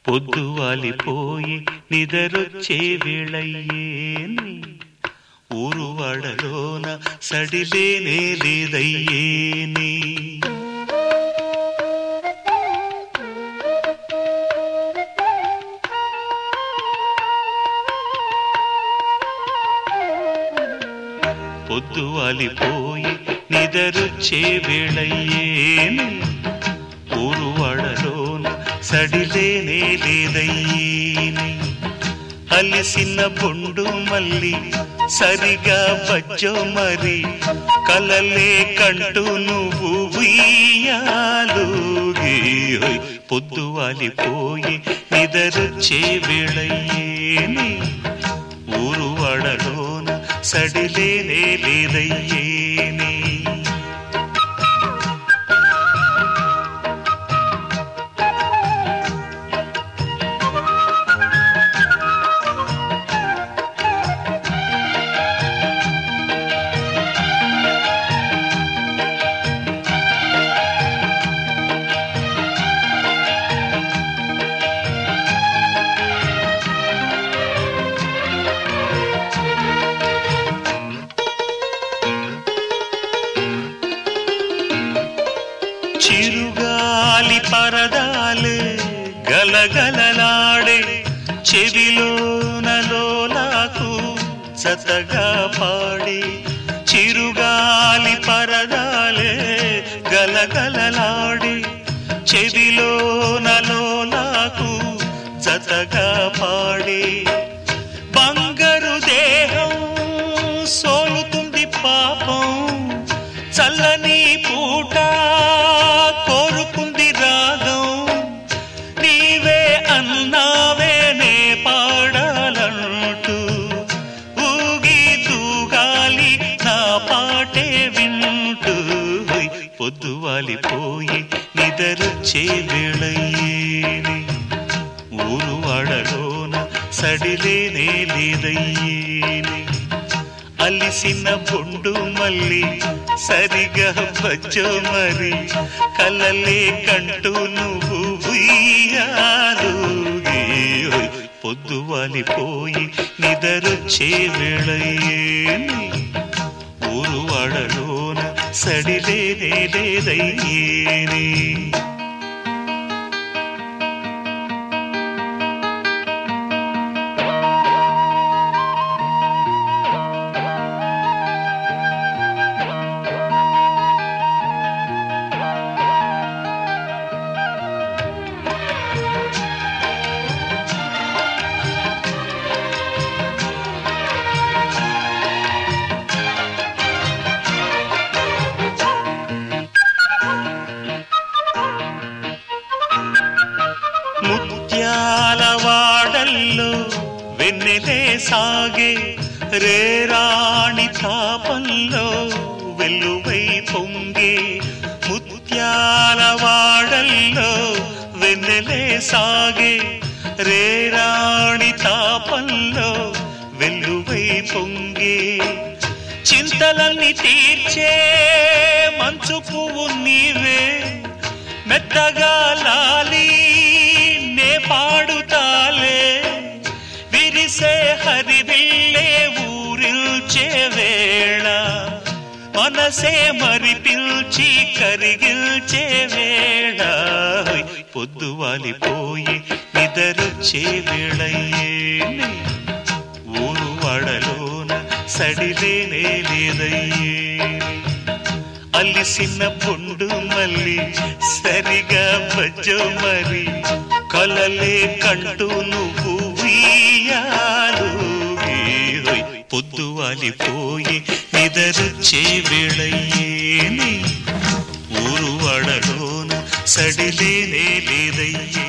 పొద్దు వాలిపోయి నిదరొచ్చే వేళయ్యేని ఊరు వాడలోన సడిలేనే లేదయ్యేని పొద్దు వాలిపోయి నిదరొచ్చే వేళయ్యేని ఊరు వాడలోన సడిలేనే లేదయ్యేని అలిసిన బొండు మల్లి సరిగా బజ్జో మరి కలలే కంటూ నువ్వు ఉయ్యాలుగి హోయ్. పొద్దు వాలిపోయి నిదరొచ్చే వేళయ్యేని ఊరు వాడలోన సడిలేనే లేదయ్యేని చిరుగాలి పరదాలే గలగలలాడే చెవిలోనలోలాకు చతగా పాడే చిరుగాలి పరదాలే గలగలలాడే చెవిలోనలోలాకు జతగా పాడే బంగారు దేహం సోలుతుంది పాపం చల్లని పూట కోరుకుంది రాగం నీవే అన్నావే నే పాడాలంటూ ఊగి తూగాలి నా పాటే వింటూ పొద్దు వాలిపోయి నిదరొచ్చే వేళయ్యేని ఊరు వాడలోన సడిలేనే లేదయ్యేని అలిసిన బొండు మల్లి సరిగా బజ్జో మరి కలలే కంటూ నువ్వు ఉయ్యాలుగి. ఓయ్ పొద్దు వాలిపోయి నిదరొచ్చే వేళయ్యేని ఊరు వాడలోన సడిలేనే లేదయ్యేని ముత్యాల వాడల్లో వెన్నెలే సాగే రేరాణి తాపంలో వెల్లువై పొంగే ముత్యాల వాడల్లో వెన్నెలే సాగే రేరాణి తాపంలో వెల్లువై పొంగే చింతలన్నీ తీర్చే మంచు పువ్వు నీవే మెత్తగా లాలి నే పాడుతాలే విరిసే హరివిల్లే ఊరిల్చే వేళ మనసే మరి పిల్చి కరిగిల్చే వేళ పొద్దు వాలిపోయి నిదరొచ్చే వేళయ్యేని ఊరు వాడలోన సడిలేనే లేదయ్యేని అలిసిన పొండు మల్లి సరిగా బజ్జో మరి కలలే కంటూ నువ్వు ఉయ్యాలుగి. హోయ్ పొద్దు వాలిపోయి నిదరొచ్చే వేళయ్యేని ఊరు వాడలోన సడిలేనే లేదయ్యే